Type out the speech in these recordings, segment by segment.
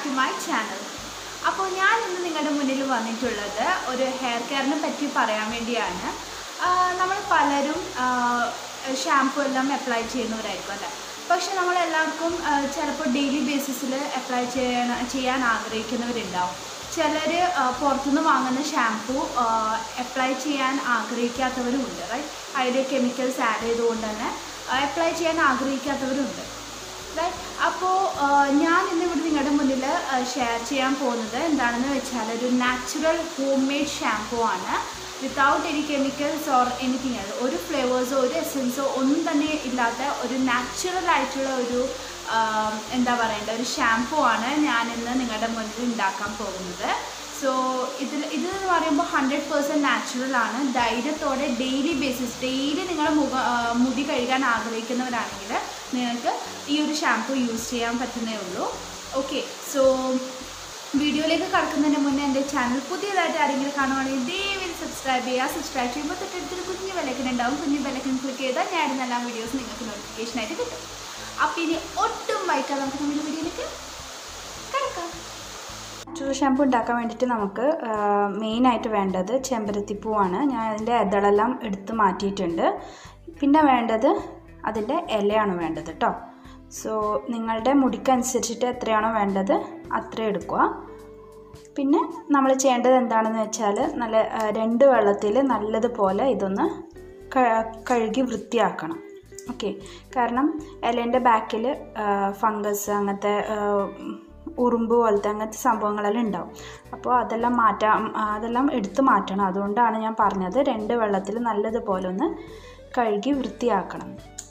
Back to my channel അപ്പോൾ ഞാൻ ഇന്ന് നിങ്ങളുടെ മുന്നിൽ വന്നിട്ടുള്ളത് ഒരു ഹെയർ കെയറിനെ പറ്റി പറയാൻ വേണ്ടിയാണ് നമ്മൾ പലരും ഷാമ്പു എല്ലാം അപ്ലൈ ചെയ്യുന്നവരായിരിക്കും അല്ലേ പക്ഷെ നമ്മളെല്ലാവർക്കും ചിലപ്പോൾ ഡെയിലി ബേസിസിൽ അപ്ലൈ ചെയ്യണ ചെയ്യാൻ ആഗ്രഹിക്കുന്നവരുണ്ടാവും ചിലർ പുറത്തുനിന്ന് വാങ്ങുന്ന ഷാമ്പു അപ്ലൈ ചെയ്യാൻ ആഗ്രഹിക്കാത്തവരുമുണ്ട് റൈറ്റ് അതിൽ കെമിക്കൽസ് ആഡ് ചെയ്തുകൊണ്ട് തന്നെ അപ്ലൈ ചെയ്യാൻ ആഗ്രഹിക്കാത്തവരുണ്ട് റൈറ്റ് അപ്പോൾ ഞാൻ ഇന്ന് ഇവിടെ നിങ്ങളുടെ മുന്നിൽ ഷെയർ ചെയ്യാൻ പോകുന്നത് എന്താണെന്ന് വെച്ചാൽ ഒരു നാച്ചുറൽ ഹോം മെയ്ഡ് ഷാമ്പൂ ആണ് without any chemicals or anything അത് ഒരു ഫ്ലേവേഴ്സോ ഒരു എസെൻസോ ഒന്നും തന്നെ ഇല്ലാത്ത ഒരു നാച്ചുറൽ ആയിട്ടുള്ള ഒരു എന്താ പറയേണ്ട ഒരു ഷാമ്പൂ ആണ് ഞാൻ ഇന്ന് നിങ്ങളുടെ മുന്നിൽ ഉണ്ടാക്കാൻ പോകുന്നത് സോ ഇതിൽ ഇത് എന്ന് പറയുമ്പോൾ ഹൺഡ്രഡ് പേഴ്സൻറ്റ് നാച്ചുറൽ ആണ് ധൈര്യത്തോടെ ഡെയിലി ബേസിസ് ഡെയിലി നിങ്ങൾ മുഖ മുടി കഴുകാൻ ആഗ്രഹിക്കുന്നവരാണെങ്കിൽ നിങ്ങൾക്ക് ഈ ഒരു ഷാമ്പൂ യൂസ് ചെയ്യാൻ പറ്റുന്നേ ഉള്ളൂ ഓക്കെ സോ വീഡിയോയിലേക്ക് കടക്കുന്നതിന് മുന്നേ എൻ്റെ ചാനൽ പുതിയതായിട്ട് ആരെങ്കിലും കാണുവാണെങ്കിൽ ദയവിൽ സബ്സ്ക്രൈബ് ചെയ്യുക സബ്സ്ക്രൈബ് ചെയ്യുമ്പോൾ തൊട്ടടുത്തൊരു കുഞ്ഞു വിലക്കൻ ഉണ്ടാവും കുഞ്ഞു വിലക്കൻ ക്ലിക്ക് ചെയ്താൽ ഞാൻ ഇടുന്ന എല്ലാ വീഡിയോസും നിങ്ങൾക്ക് നോട്ടിഫിക്കേഷനായിട്ട് കിട്ടും അപ്പോൾ ഇനി ഒട്ടും വൈകാതെ നമുക്ക് നമ്മുടെ വീഡിയോയിലേക്ക് കിടക്കാം ചൂട് ഷാമ്പു ഉണ്ടാക്കാൻ വേണ്ടിയിട്ട് നമുക്ക് മെയിനായിട്ട് വേണ്ടത് ചെമ്പരത്തിപ്പൂവാണ് ഞാൻ അതിൻ്റെ ഇതളെല്ലാം എടുത്ത് മാറ്റിയിട്ടുണ്ട് പിന്നെ വേണ്ടത് അതിൻ്റെ ഇലയാണ് വേണ്ടത് കേട്ടോ സോ നിങ്ങളുടെ മുടിക്കനുസരിച്ചിട്ട് എത്രയാണോ വേണ്ടത് അത്രയും എടുക്കുക പിന്നെ നമ്മൾ ചെയ്യേണ്ടത് എന്താണെന്ന് വെച്ചാൽ നല്ല രണ്ട് വെള്ളത്തിൽ നല്ലതുപോലെ ഇതൊന്ന് കഴുകി വൃത്തിയാക്കണം ഓക്കെ കാരണം ഇലേൻ്റെ ബാക്കിൽ ഫംഗസ് അങ്ങനത്തെ ഉറുമ്പ് പോലത്തെ അങ്ങനത്തെ സംഭവങ്ങളെല്ലാം ഉണ്ടാവും അപ്പോൾ അതെല്ലാം മാറ്റാം അതെല്ലാം എടുത്ത് മാറ്റണം അതുകൊണ്ടാണ് ഞാൻ പറഞ്ഞത് രണ്ട് വെള്ളത്തിൽ നല്ലതുപോലെ ഒന്ന് കഴുകി വൃത്തിയാക്കണം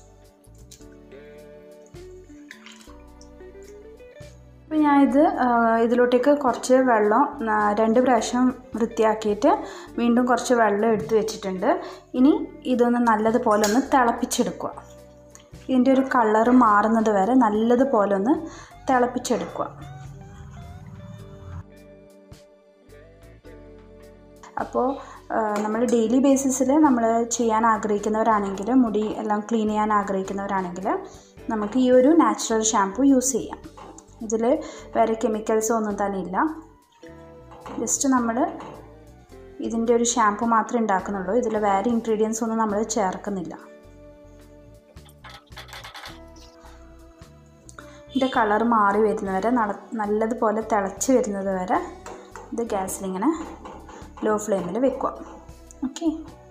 അപ്പോൾ ഞാനിത് ഇതിലോട്ടേക്ക് കുറച്ച് വെള്ളം രണ്ട് പ്രാവശ്യം വൃത്തിയാക്കിയിട്ട് വീണ്ടും കുറച്ച് വെള്ളം എടുത്ത് വെച്ചിട്ടുണ്ട് ഇനി ഇതൊന്ന് നല്ലതുപോലെ ഒന്ന് തിളപ്പിച്ചെടുക്കുക ഇതിൻ്റെ ഒരു കളറ് മാറുന്നത് വരെ നല്ലതുപോലെ ഒന്ന് തിളപ്പിച്ചെടുക്കുക അപ്പോൾ നമ്മൾ ഡെയിലി ബേസിസിൽ നമ്മൾ ചെയ്യാൻ ആഗ്രഹിക്കുന്നവരാണെങ്കിൽ മുടി എല്ലാം ക്ലീൻ ചെയ്യാൻ ആഗ്രഹിക്കുന്നവരാണെങ്കിൽ നമുക്ക് ഈ ഒരു നാച്ചുറൽ ഷാമ്പു യൂസ് ചെയ്യാം ഇതിൽ വേറെ കെമിക്കൽസോ ഒന്നും തന്നെ ഇല്ല ജസ്റ്റ് നമ്മൾ ഇതിൻ്റെ ഒരു ഷാമ്പു മാത്രമേ ഉണ്ടാക്കുന്നുള്ളൂ ഇതിൽ വേറെ ഇൻഗ്രീഡിയൻസ് ഒന്നും നമ്മൾ ചേർക്കുന്നില്ല ഇതിൻ്റെ കളർ മാറി വരുന്നവരെ നല്ലതുപോലെ തിളച്ച് വരുന്നത് വരെ ഇത് ഗ്യാസിലിങ്ങനെ ലോ ഫ്ലെയിമിൽ വെക്കുക ഓക്കെ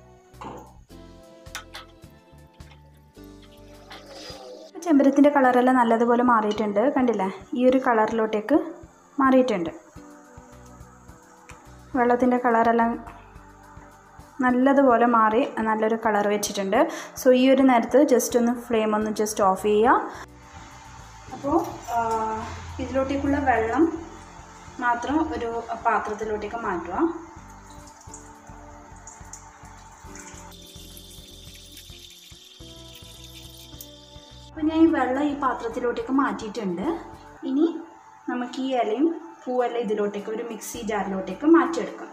ചെമ്പരത്തിൻ്റെ കളറെല്ലാം നല്ലതുപോലെ മാറിയിട്ടുണ്ട് കണ്ടില്ലേ ഈ ഒരു കളറിലോട്ടേക്ക് മാറിയിട്ടുണ്ട് വെള്ളത്തിൻ്റെ കളറെല്ലാം നല്ലതുപോലെ മാറി നല്ലൊരു കളർ വെച്ചിട്ടുണ്ട് സോ ഈ ഒരു നേരത്ത് ജസ്റ്റ് ഒന്ന് ഫ്ലെയിം ഒന്ന് ജസ്റ്റ് ഓഫ് ചെയ്യുക അപ്പോൾ ഇതിലോട്ടേക്കുള്ള വെള്ളം മാത്രം ഒരു പാത്രത്തിലോട്ടേക്ക് മാറ്റുക അപ്പോൾ ഞാൻ ഈ വെള്ളം ഈ പാത്രത്തിലോട്ടേക്ക് മാറ്റിയിട്ടുണ്ട് ഇനി നമുക്ക് ഈ ഇലയും പൂവെല്ലാം ഇതിലോട്ടേക്ക് ഒരു മിക്സി ജാറിലോട്ടേക്ക് മാറ്റിയെടുക്കാം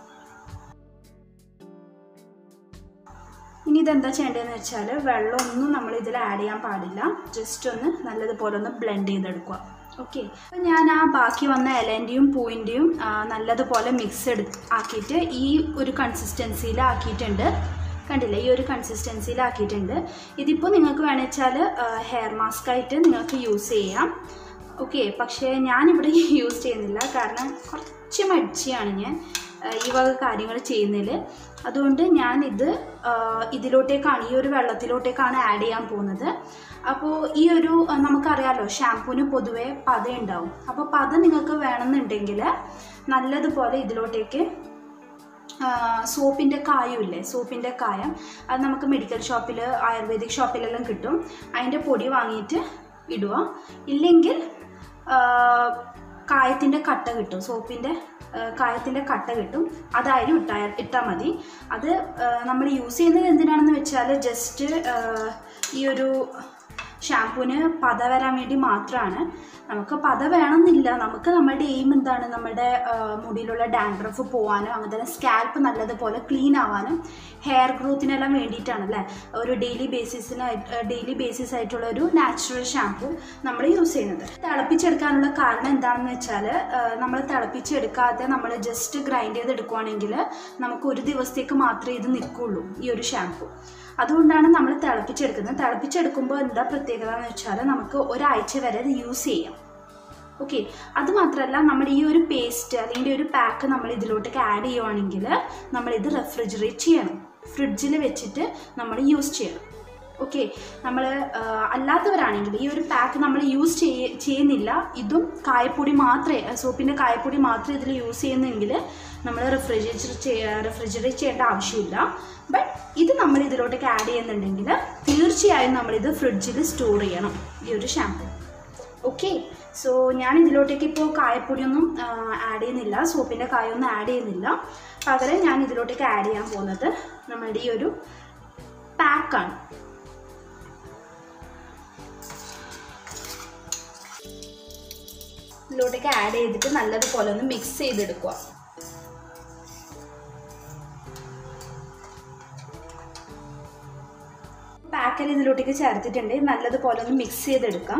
ഇനി ഇതെന്താ ചെയ്യേണ്ടതെന്ന് വെച്ചാൽ വെള്ളമൊന്നും നമ്മൾ ഇതിൽ ആഡ് ചെയ്യാൻ പാടില്ല ജസ്റ്റ് ഒന്ന് നല്ലതുപോലെ ഒന്ന് ബ്ലെൻഡ് ചെയ്തെടുക്കുക ഓക്കെ അപ്പം ഞാൻ ആ ബാക്കി വന്ന ഇലേൻ്റെയും പൂവിൻ്റെയും നല്ലതുപോലെ മിക്സ് എടു ആക്കിയിട്ട് ഈ ഒരു കൺസിസ്റ്റൻസിയിൽ ആക്കിയിട്ടുണ്ട് കണ്ടില്ലേ ഈ ഒരു കൺസിസ്റ്റൻസിയിലാക്കിയിട്ടുണ്ട് ഇതിപ്പോൾ നിങ്ങൾക്ക് വേണമെച്ചാൽ ഹെയർ മാസ്ക് ആയിട്ട് നിങ്ങൾക്ക് യൂസ് ചെയ്യാം ഓക്കെ പക്ഷേ ഞാനിവിടെ യൂസ് ചെയ്യുന്നില്ല കാരണം കുറച്ച് മടിച്ചിയാണ് ഞാൻ ഈ വക കാര്യങ്ങൾ ചെയ്യുന്നതിൽ അതുകൊണ്ട് ഞാൻ ഇത് ഇതിലോട്ടേക്കാണ് ഈ ഒരു വെള്ളത്തിലോട്ടേക്കാണ് ആഡ് ചെയ്യാൻ പോകുന്നത് അപ്പോൾ ഈ ഒരു നമുക്കറിയാലോ ഷാമ്പൂവിന് പൊതുവേ പത ഉണ്ടാവും അപ്പോൾ പത നിങ്ങൾക്ക് വേണമെന്നുണ്ടെങ്കിൽ നല്ലതുപോലെ ഇതിലോട്ടേക്ക് സോപ്പിൻ്റെ കായുമില്ലേ സോപ്പിൻ്റെ കായം അത് നമുക്ക് മെഡിക്കൽ ഷോപ്പിൽ ആയുർവേദിക് ഷോപ്പിലെല്ലാം കിട്ടും അതിൻ്റെ പൊടി വാങ്ങിയിട്ട് ഇടുക ഇല്ലെങ്കിൽ കായത്തിൻ്റെ കട്ട കിട്ടും സോപ്പിൻ്റെ കായത്തിൻ്റെ കട്ട കിട്ടും അതായാലും ഇട്ടാ ഇട്ടാൽ മതി അത് നമ്മൾ യൂസ് ചെയ്യുന്നത് എന്തിനാണെന്ന് വെച്ചാൽ ജസ്റ്റ് ഈ ഒരു ഷാമ്പൂവിന് പത വരാൻ വേണ്ടി മാത്രമാണ് നമുക്ക് പത വേണമെന്നില്ല നമുക്ക് നമ്മുടെ എയിം എന്താണ് നമ്മുടെ ആ, മുടിയിലുള്ള ഡാൻഡ്രഫ് പോകാനും അങ്ങനെ തന്നെ സ്കാൽപ്പ് നല്ലതുപോലെ ക്ലീൻ ആവാനും ഹെയർ ഗ്രോത്തിനെല്ലാം വേണ്ടിയിട്ടാണ് അല്ലേ ഒരു ഡെയിലി ബേസിസിന് ഡെയിലി ബേസിസ് ആയിട്ടുള്ള ഒരു നാച്ചുറൽ ഷാമ്പൂ നമ്മൾ യൂസ് ചെയ്യുന്നത് തിളപ്പിച്ചെടുക്കാനുള്ള കാരണം എന്താണെന്ന് വെച്ചാൽ നമ്മൾ തിളപ്പിച്ചെടുക്കാതെ നമ്മൾ ജസ്റ്റ് ഗ്രൈൻഡ് ചെയ്തെടുക്കുവാണെങ്കിൽ നമുക്ക് ഒരു ദിവസത്തേക്ക് മാത്രമേ ഇത് നിൽക്കുള്ളൂ ഈ ഒരു ഷാമ്പൂ അതുകൊണ്ടാണ് നമ്മൾ തിളപ്പിച്ചെടുക്കുന്നത് തിളപ്പിച്ചെടുക്കുമ്പോൾ എന്താ പ്രത്യേകത എന്ന് വെച്ചാൽ നമുക്ക് ഒരാഴ്ച വരെ ഇത് യൂസ് ചെയ്യാം ഓക്കെ അത് മാത്രമല്ല നമ്മുടെ ഈ ഒരു പേസ്റ്റ് അല്ലെങ്കിൽ ഒരു പാക്ക് നമ്മൾ ഇതിലോട്ടേക്ക് ആഡ് ചെയ്യുവാണെങ്കിൽ നമ്മളിത് റെഫ്രിജറേറ്റ് ചെയ്യണം ഫ്രിഡ്ജിൽ വെച്ചിട്ട് നമ്മൾ യൂസ് ചെയ്യണം ഓക്കെ നമ്മൾ അല്ലാത്തവരാണെങ്കിൽ ഈ ഒരു പാക്ക് നമ്മൾ യൂസ് ചെയ്യ ചെയ്യുന്നില്ല ഇതും കായപ്പൊടി മാത്രമേ സോപ്പിൻ്റെ കായപ്പൊടി മാത്രമേ ഇതിൽ യൂസ് ചെയ്യുന്നെങ്കിൽ നമ്മൾ റെഫ്രിജറേറ്റ് ചെയ്യ റെഫ്രിജറേറ്റ് ചെയ്യേണ്ട ആവശ്യമില്ല ബട്ട് ഇത് നമ്മൾ ഇതിലോട്ടേക്ക് ആഡ് ചെയ്യുന്നുണ്ടെങ്കിൽ തീർച്ചയായും നമ്മളിത് ഫ്രിഡ്ജിൽ സ്റ്റോർ ചെയ്യണം ഈ ഒരു ഷാമ്പു ഓക്കെ സോ ഞാൻ ഇതിലോട്ടേക്ക് ഇപ്പോൾ കായപ്പൊടിയൊന്നും ആഡ് ചെയ്യുന്നില്ല സോപ്പിൻ്റെ കായൊന്നും ആഡ് ചെയ്യുന്നില്ല പകരം ഞാൻ ഇതിലോട്ടേക്ക് ആഡ് ചെയ്യാൻ പോകുന്നത് നമ്മുടെ ഈ ഒരു പാക്കാണ് ഇതിലോട്ടേക്ക് ആഡ് ചെയ്തിട്ട് നല്ലതുപോലെ ഒന്ന് മിക്സ് ചെയ്തെടുക്കുക പാക്കൽ ഇതിലോട്ടേക്ക് ചേർത്തിട്ടുണ്ട് നല്ലതുപോലെ ഒന്ന് മിക്സ് ചെയ്തെടുക്കാം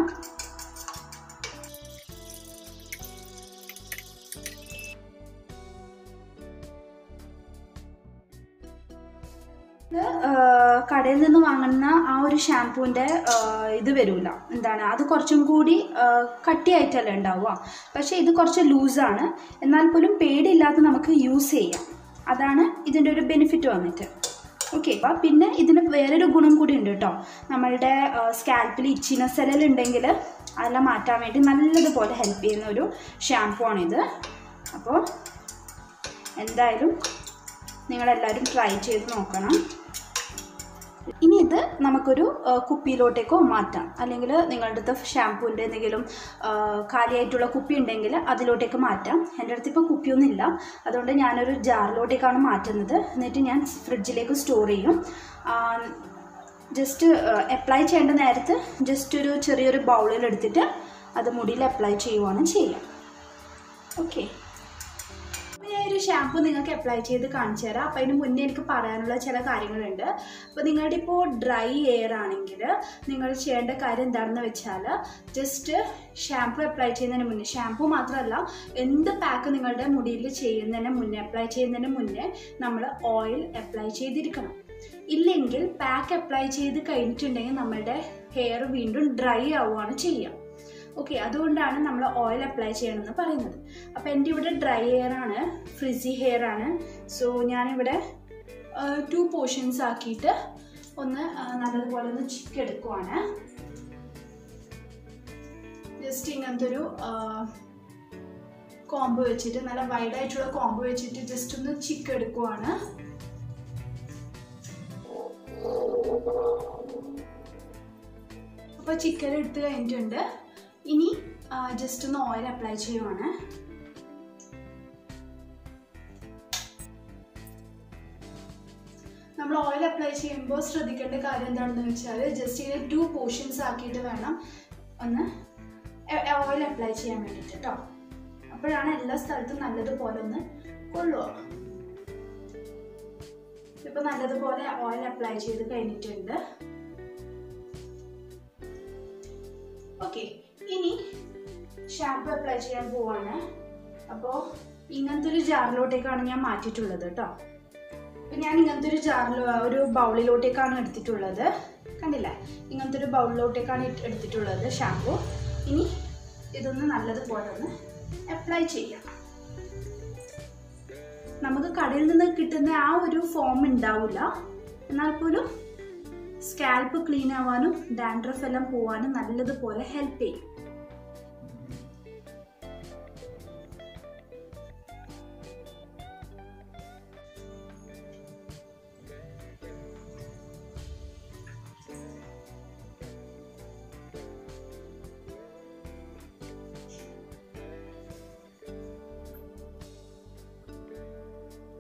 ഇത്, ആ, കടയിൽ നിന്ന് വാങ്ങുന്ന ആ ഒരു ഷാമ്പൂവിൻ്റെ ഇത് വരില്ല എന്താണ് അത് കുറച്ചും കൂടി ആ, കട്ടിയായിട്ടല്ലേ ഉണ്ടാവുക പക്ഷേ ഇത് കുറച്ച് ലൂസാണ് എന്നാൽ പോലും പേടിയില്ലാതെ നമുക്ക് യൂസ് ചെയ്യാം അതാണ് ഇതിൻ്റെ ഒരു ബെനിഫിറ്റ് വന്നിട്ട് ഓക്കെ അപ്പം പിന്നെ ഇതിന് വേറൊരു ഗുണം കൂടി ഉണ്ട് കേട്ടോ നമ്മളുടെ സ്കാൽപ്പിൽ ഇച്ചിനസ് എല്ലാം ഉണ്ടെങ്കിൽ അതെല്ലാം മാറ്റാൻ വേണ്ടി നല്ലതുപോലെ ഹെൽപ്പ് ചെയ്യുന്ന ഒരു ഷാമ്പൂ ആണിത് അപ്പോൾ എന്തായാലും നിങ്ങളെല്ലാവരും ട്രൈ ചെയ്ത് നോക്കണം ഇനി ഇത് നമുക്കൊരു ആ, കുപ്പിയിലോട്ടേക്കോ മാറ്റാം അല്ലെങ്കിൽ നിങ്ങളുടെ അടുത്ത് ഷാമ്പൂവിൻ്റെ എന്തെങ്കിലും ആ, കാലിയായിട്ടുള്ള കുപ്പി ഉണ്ടെങ്കിൽ അതിലോട്ടേക്ക് മാറ്റാം എൻ്റെ അടുത്ത് ഇപ്പോൾ കുപ്പിയൊന്നും ഇല്ല അതുകൊണ്ട് ഞാനൊരു ജാറിലോട്ടേക്കാണ് മാറ്റുന്നത് എന്നിട്ട് ഞാൻ ഫ്രിഡ്ജിലേക്ക് സ്റ്റോർ ചെയ്യും ജസ്റ്റ് അപ്ലൈ ചെയ്യേണ്ട നേരത്ത് ജസ്റ്റ് ഒരു ചെറിയൊരു ബൗളിൽ എടുത്തിട്ട് അത് മുടിയിൽ അപ്ലൈ ചെയ്യുവാണ് ചെയ്യുക ഓക്കെ അപ്പോൾ ഞാൻ ഒരു ഷാമ്പു നിങ്ങൾക്ക് അപ്ലൈ ചെയ്ത് കാണിച്ചു തരാം അപ്പോൾ അതിന് മുന്നേ എനിക്ക് പറയാനുള്ള ചില കാര്യങ്ങളുണ്ട് അപ്പോൾ നിങ്ങളുടെ ഇപ്പോൾ ഡ്രൈ എയർ ആണെങ്കിൽ നിങ്ങൾ ചെയ്യേണ്ട കാര്യം എന്താണെന്ന് വെച്ചാൽ ജസ്റ്റ് ഷാമ്പു അപ്ലൈ ചെയ്യുന്നതിന് മുന്നേ ഷാമ്പു മാത്രമല്ല എന്ത് പാക്ക് നിങ്ങളുടെ മുടിയിൽ ചെയ്യുന്നതിന് മുന്നേ അപ്ലൈ ചെയ്യുന്നതിന് മുന്നേ നമ്മൾ ഓയിൽ അപ്ലൈ ചെയ്തിരിക്കണം ഇല്ലെങ്കിൽ പാക്ക് അപ്ലൈ ചെയ്ത് കഴിഞ്ഞിട്ടുണ്ടെങ്കിൽ നമ്മുടെ ഹെയർ വീണ്ടും ഡ്രൈ ആവുകയാണ് ചെയ്യുക ഓക്കെ അതുകൊണ്ടാണ് നമ്മൾ ഓയിൽ അപ്ലൈ ചെയ്യണമെന്ന് പറയുന്നത് അപ്പോൾ എൻ്റെ ഇവിടെ ഡ്രൈ ഹെയർ ആണ് ഫ്രിസി ഹെയർ ആണ് സോ ഞാനിവിടെ ടു പോർഷൻസ് ആക്കിയിട്ട് ഒന്ന് ആ, നല്ലതുപോലെ ഒന്ന് ചിക്ക് എടുക്കുവാണ് ജസ്റ്റ് ഇങ്ങനത്തെ ഒരു കോംബോ വെച്ചിട്ട് നല്ല വൈഡ് ആയിട്ടുള്ള കോംബോ വെച്ചിട്ട് ജസ്റ്റ് ഒന്ന് ചിക്ക് എടുക്കുവാണ് അപ്പോൾ ചിക്കൻ എടുത്ത് കഴിഞ്ഞിട്ടുണ്ട് ഇനി ജസ്റ്റ് ഒന്ന് ഓയിൽ അപ്ലൈ ചെയ്യുവാണ് നമ്മൾ ഓയിൽ അപ്ലൈ ചെയ്യുമ്പോൾ ശ്രദ്ധിക്കേണ്ട കാര്യം എന്താണെന്ന് വെച്ചാൽ ജസ്റ്റ് ഇങ്ങനെ ടു പോർഷൻസ് ആക്കിയിട്ട് വേണം ഒന്ന് ഓയിൽ അപ്ലൈ ചെയ്യാൻ വേണ്ടിയിട്ട് കേട്ടോ അപ്പോഴാണ് എല്ലാ സ്ഥലത്തും നല്ലതുപോലെ ഒന്ന് കൊള്ളുക ഇപ്പൊ നല്ലതുപോലെ ഓയിൽ അപ്ലൈ ചെയ്ത് കഴിഞ്ഞിട്ടുണ്ട് ഓക്കെ ഇനി ഷാമ്പു അപ്ലൈ ചെയ്യാൻ പോവാണ് അപ്പോൾ ഇങ്ങനത്തെ ഒരു ജാറിലോട്ടേക്കാണ് ഞാൻ മാറ്റിയിട്ടുള്ളത് കേട്ടോ അപ്പം ഞാൻ ഇങ്ങനത്തെ ഒരു ജാറിൽ ഒരു ബൗളിലോട്ടേക്കാണ് എടുത്തിട്ടുള്ളത് കണ്ടില്ലേ ഇങ്ങനത്തെ ഒരു ബൗളിലോട്ടേക്കാണ് ഇട്ട് എടുത്തിട്ടുള്ളത് ഷാമ്പു ഇനി ഇതൊന്ന് നല്ലതുപോലെ ഒന്ന് അപ്ലൈ ചെയ്യാം നമുക്ക് കടയിൽ നിന്ന് കിട്ടുന്ന ആ ഒരു ഫോം ഉണ്ടാവില്ല എന്നാൽ പോലും സ്കാൽപ്പ് ക്ലീൻ ആവാനും ഡാൻഡ്രഫ് എല്ലാം പോവാനും നല്ലതുപോലെ ഹെൽപ്പ് ചെയ്യും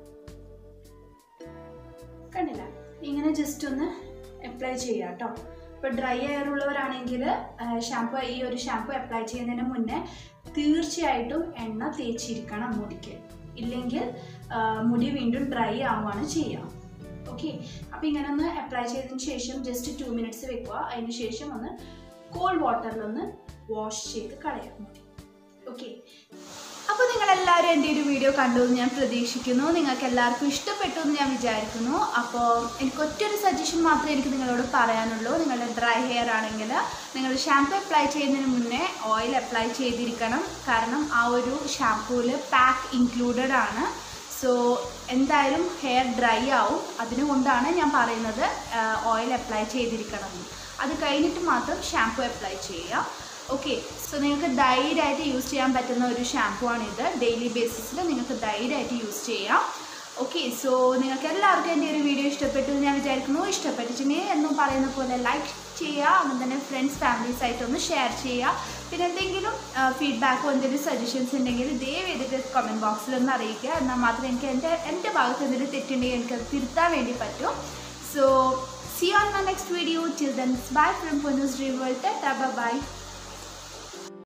കണ്ടില്ല ഇങ്ങനെ ജസ്റ്റ് ഒന്ന് അപ്ലൈ ചെയ്യാം കേട്ടോ ഇപ്പോൾ ഡ്രൈ ഹെയർ ഉള്ളവരാണെങ്കിൽ ഷാമ്പു ഈ ഒരു ഷാമ്പു അപ്ലൈ ചെയ്യുന്നതിന് മുന്നേ തീർച്ചയായിട്ടും എണ്ണ തേച്ചിരിക്കണം മുടിക്ക് ഇല്ലെങ്കിൽ ആ, മുടി വീണ്ടും ഡ്രൈ ആവുകയാണ് ചെയ്യുക ഓക്കെ അപ്പോൾ ഇങ്ങനെ ഒന്ന് അപ്ലൈ ചെയ്തതിന് ശേഷം ജസ്റ്റ് ടു മിനിറ്റ്സ് വെക്കുക അതിന് ശേഷം ഒന്ന് കോൾഡ് വാട്ടറിലൊന്ന് വാഷ് ചെയ്ത് കളയാം മുടി ഓക്കെ അപ്പോൾ നിങ്ങൾ എല്ലാവരും എൻ്റെ ഒരു വീഡിയോ കണ്ടു എന്ന് ഞാൻ പ്രതീക്ഷിക്കുന്നു നിങ്ങൾക്ക് എല്ലാവർക്കും ഇഷ്ടപ്പെട്ടു എന്ന് ഞാൻ വിചാരിക്കുന്നു അപ്പോൾ എനിക്ക് ഒറ്റൊരു സജഷൻ മാത്രമേ എനിക്ക് നിങ്ങളോട് പറയാനുള്ളൂ നിങ്ങളുടെ ഡ്രൈ ഹെയർ ആണെങ്കിൽ നിങ്ങൾ ഷാമ്പു അപ്ലൈ ചെയ്യുന്നതിന് മുന്നേ ഓയിൽ അപ്ലൈ ചെയ്തിരിക്കണം കാരണം ആ ഒരു ഷാമ്പൂവിൽ പാക്ക് ഇൻക്ലൂഡഡ് ആണ് സോ എന്തായാലും ഹെയർ ഡ്രൈ ആവും അതിനുകൊണ്ടാണ് ഞാൻ പറയുന്നത് ഓയിൽ അപ്ലൈ ചെയ്തിരിക്കണം എന്ന്. അത് കഴിഞ്ഞിട്ട് മാത്രം ഷാമ്പു അപ്ലൈ ചെയ്യുക ഓക്കെ സോ നിങ്ങൾക്ക് ധൈര്യമായിട്ട് യൂസ് ചെയ്യാൻ പറ്റുന്ന ഒരു ഷാമ്പു ആണിത് ഡെയിലി ബേസിസിൽ നിങ്ങൾക്ക് ധൈര്യമായിട്ട് യൂസ് ചെയ്യാം ഓക്കെ സോ നിങ്ങൾക്ക് എല്ലാവർക്കും എൻ്റെ ഒരു വീഡിയോ ഇഷ്ടപ്പെട്ടു എന്ന് ഞാൻ വിചാരിക്കുന്നു ഇഷ്ടപ്പെട്ടിട്ടുണ്ടെങ്കിൽ എന്നും പറയുന്ന പോലെ ലൈക്ക് ചെയ്യുക അങ്ങനെ തന്നെ ഫ്രണ്ട്സ് ഫാമിലീസ് ആയിട്ടൊന്ന് ഷെയർ ചെയ്യുക പിന്നെ എന്തെങ്കിലും ഫീഡ്ബാക്കോ എന്തെങ്കിലും സജഷൻസ് ഉണ്ടെങ്കിൽ ദയവ് ചെയ്തിട്ട് കമൻറ്റ് ബോക്സിൽ ഒന്ന് അറിയിക്കുക എന്നാൽ മാത്രമേ എനിക്ക് എൻ്റെ എൻ്റെ ഭാഗത്ത് എന്തെങ്കിലും തെറ്റുണ്ടെങ്കിൽ എനിക്കത് തിരുത്താൻ വേണ്ടി പറ്റും so see on my next video chill then bye from Ponnu's dream world ടാ ബൈ